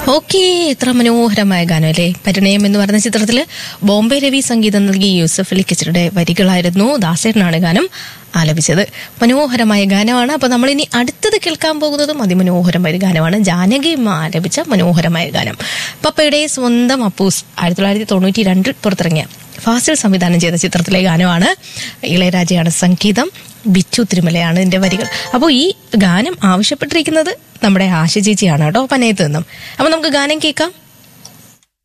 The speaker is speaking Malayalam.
ഓക്കെ എത്ര മനോഹരമായ ഗാനം അല്ലേ പരിണയം എന്ന് പറയുന്ന ചിത്രത്തില് ബോംബെ രവി സംഗീതം നൽകി യൂസഫ് അലി കിച്ചറുടെ വരികളായിരുന്നു ദാസേട്ടനാണ് ഗാനം ആലപിച്ചത് മനോഹരമായ ഗാനമാണ് അപ്പൊ നമ്മൾ ഇനി അടുത്തത് കേൾക്കാൻ പോകുന്നതും അതിമനോഹരമായ ഒരു ഗാനമാണ് ജാനകി അമ്മ ആലപിച്ച മനോഹരമായ ഗാനം പപ്പയുടെ സ്വന്തം അപ്പൂസ് ആയിരത്തി തൊള്ളായിരത്തി തൊണ്ണൂറ്റി രണ്ടിൽ പുറത്തിറങ്ങിയ ഫാസിൽ സംവിധാനം ചെയ്ത ചിത്രത്തിലെ ഗാനമാണ് ഇളയരാജയാണ് സംഗീതം ബിച്ചു തിരുമലയാണ് ഇതിന്റെ വരികൾ അപ്പോൾ ഈ ഗാനം ആവശ്യപ്പെട്ടിരിക്കുന്നത് നമ്മുടെ ആശ ചേച്ചിയാണ് കേട്ടോ പനയത്ത് നിന്നും അപ്പൊ നമുക്ക് ഗാനം കേൾക്കാം